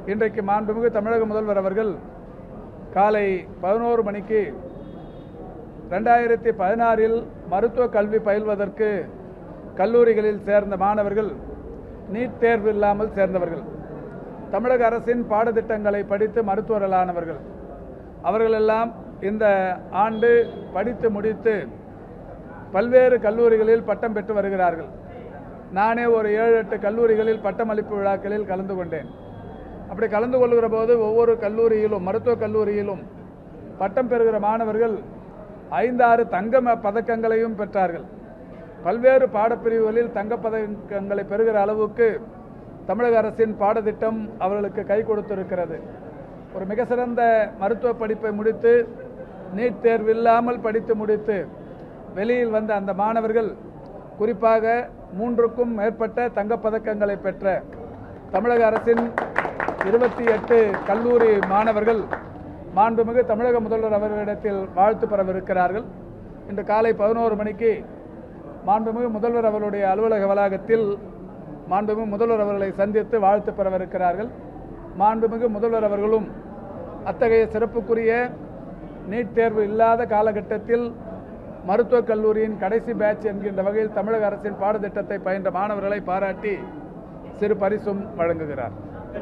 இன்றைக்கு மாண்புமிகு தமிழக முதல்வர் அவர்கள் காலை பதினோரு மணிக்கு ரெண்டாயிரத்தி பதினாறில் மருத்துவ கல்வி பயில்வதற்கு கல்லூரிகளில் சேர்ந்த மாணவர்கள் நீட் தேர்வு இல்லாமல் சேர்ந்தவர்கள் தமிழக அரசின் பாடத்திட்டங்களை படித்து மருத்துவர்களானவர்கள் அவர்களெல்லாம் இந்த ஆண்டு படித்து முடித்து பல்வேறு கல்லூரிகளில் பட்டம் பெற்று வருகிறார்கள் நானே ஒரு ஏழு எட்டு கல்லூரிகளில் பட்டமளிப்பு விழாக்களில் கலந்து கொண்டேன் அப்படி கலந்து கொள்கிற போது ஒவ்வொரு கல்லூரியிலும் மருத்துவக் கல்லூரியிலும் பட்டம் பெறுகிற மாணவர்கள் ஐந்தாறு தங்க ம- பதக்கங்களையும் பெற்றார்கள் பல்வேறு பாடப்பிரிவுகளில் தங்கப் பதக்கங்களை பெறுகிற அளவுக்கு தமிழக அரசின் பாடத்திட்டம் அவர்களுக்கு கை கொடுத்திருக்கிறது ஒரு மிக சிறந்த மருத்துவ படிப்பை முடித்து நீட் தேர்வு இல்லாமல் படித்து முடித்து வெளியில் வந்த அந்த மாணவர்கள் குறிப்பாக மூன்றுக்கும் மேற்பட்ட தங்கப் பதக்கங்களை பெற்ற தமிழக அரசின் இருபத்தி எட்டு கல்லூரி மாணவர்கள் மாண்புமிகு தமிழக முதல்வர் அவர்களிடத்தில் வாழ்த்து பெறவிருக்கிறார்கள் இன்று காலை பதினோரு மணிக்கு மாண்புமிகு முதல்வர் அவர்களுடைய அலுவலக வளாகத்தில் மாண்புமிகு முதல்வர் அவர்களை சந்தித்து வாழ்த்து பெறவிருக்கிறார்கள் மாண்புமிகு முதல்வர் அவர்களும் அத்தகைய சிறப்புக்குரிய நீட் தேர்வு இல்லாத காலகட்டத்தில் மருத்துவக் கல்லூரியின் கடைசி பேட்ச் என்கின்ற வகையில் தமிழக அரசின் பாடத்திட்டத்தை பயின்ற மாணவர்களை பாராட்டி சிறு பரிசும் வழங்குகிறார்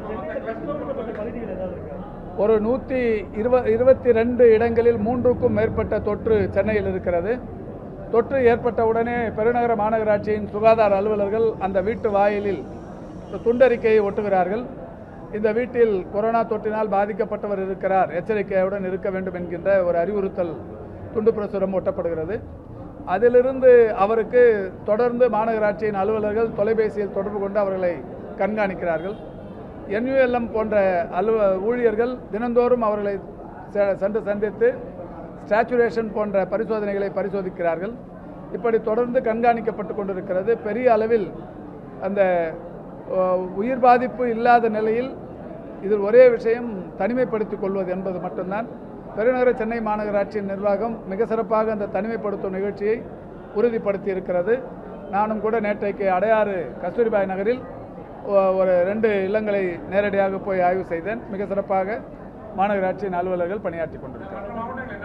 ஒரு நூற்றி இருப இருபத்தி ரெண்டு இடங்களில் மூன்றுக்கும் மேற்பட்ட தொற்று சென்னையில் இருக்கிறது தொற்று ஏற்பட்ட உடனே பெருநகர மாநகராட்சியின் சுகாதார அலுவலர்கள் அந்த வீட்டு வாயிலில் ஒரு துண்டறிக்கையை ஒட்டுகிறார்கள் இந்த வீட்டில் கொரோனா தொற்றினால் பாதிக்கப்பட்டவர் இருக்கிறார் எச்சரிக்கையுடன் இருக்க வேண்டும் என்கின்ற ஒரு அறிவுறுத்தல் துண்டு பிரசுரம் ஒட்டப்படுகிறது அதிலிருந்து அவருக்கு தொடர்ந்து மாநகராட்சியின் அலுவலர்கள் தொலைபேசியில் தொடர்பு கொண்டு அவர்களை கண்காணிக்கிறார்கள் என்யூஎல்எம் போன்ற அலுவ ஊழியர்கள் தினந்தோறும் அவர்களை செ- சென்று சந்தித்து ஸ்டாச்சுரேஷன் போன்ற பரிசோதனைகளை பரிசோதிக்கிறார்கள் இப்படி தொடர்ந்து கண்காணிக்கப்பட்டு கொண்டிருக்கிறது பெரிய அளவில் அந்த அஹ், உயிர் பாதிப்பு இல்லாத நிலையில் இதில் ஒரே விஷயம் தனிமைப்படுத்திக் கொள்வது என்பது மட்டும்தான் பெருநகர சென்னை மாநகராட்சியின் நிர்வாகம் மிக சிறப்பாக அந்த தனிமைப்படுத்தும் நிகழ்ச்சியை உறுதிப்படுத்தி இருக்கிறது நானும் கூட நேற்றைக்கு அடையாறு கஸ்தூரிபாய் நகரில் ஒ- ஒரு ரெண்டு இல்லங்களை நேரடியாக போய் ஆய்வு செய்தேன் மிக சிறப்பாக மாநகராட்சியின் அலுவலர்கள் பணியாற்றி கொண்டிருக்கிறார்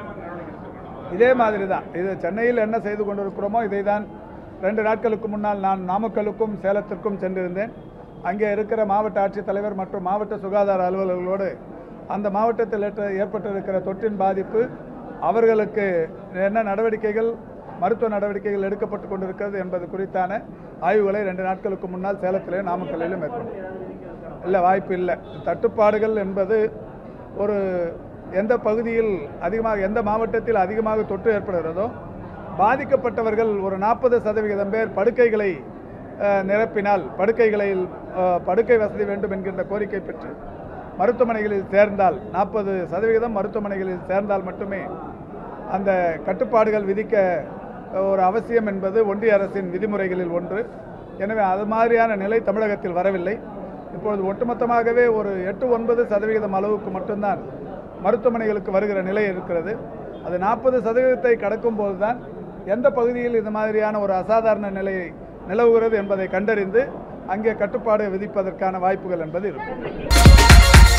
இதே மாதிரி தான் இது சென்னையில் என்ன செய்து கொண்டிருக்கிறோமோ இதை தான் ரெண்டு நாட்களுக்கு முன்னால் நான் நாமக்கலுக்கும் சேலத்திற்கும் சென்றிருந்தேன் அங்கே இருக்கிற மாவட்ட ஆட்சித்தலைவர் மற்றும் மாவட்ட சுகாதார அலுவலர்களோடு அந்த மாவட்டத்தில் ஏற்ற- ஏற்பட்டிருக்கிற தொற்றின் பாதிப்பு அவர்களுக்கு என்ன நடவடிக்கைகள் மருத்துவ நடவடிக்கைகள் எடுக்கப்பட்டு கொண்டிருக்கிறது என்பது குறித்தான ஆய்வுகளை ரெண்டு நாட்களுக்கு முன்னால் சேலத்திலும் நாமக்கல்லிலும் மேற்கொண்டோம் இல்லை வாய்ப்பு இல்லை தட்டுப்பாடுகள் என்பது ஒரு எந்த பகுதியில் அதிகமாக எந்த மாவட்டத்தில் அதிகமாக தொற்று ஏற்படுகிறதோ பாதிக்கப்பட்டவர்கள் ஒரு நாற்பது சதவிகிதம் பேர் படுக்கைகளை அஹ், நிரப்பினால் படுக்கைகளில் அஹ், படுக்கை வசதி வேண்டும் என்கின்ற கோரிக்கை பெற்று மருத்துவமனைகளில் சேர்ந்தால் நாற்பது சதவிகிதம் மருத்துவமனைகளில் சேர்ந்தால் மட்டுமே அந்த கட்டுப்பாடுகள் விதிக்க ஒரு அவசியம் என்பது ஒன்றிய அரசின் விதிமுறைகளில் ஒன்று எனவே அது மாதிரியான நிலை தமிழகத்தில் வரவில்லை இப்பொழுது ஒட்டுமொத்தமாகவே ஒரு எட்டு ஒன்பது சதவிகிதம் அளவுக்கு மட்டும்தான் மருத்துவமனைகளுக்கு வருகிற நிலை இருக்கிறது அது நாற்பது சதவீதத்தை கடக்கும் போதுதான் எந்த பகுதியில் இது மாதிரியான ஒரு அசாதாரண நிலை நிலவுகிறது என்பதை கண்டறிந்து அங்கே கட்டுப்பாடு விதிப்பதற்கான வாய்ப்புகள் என்பது இருக்கும்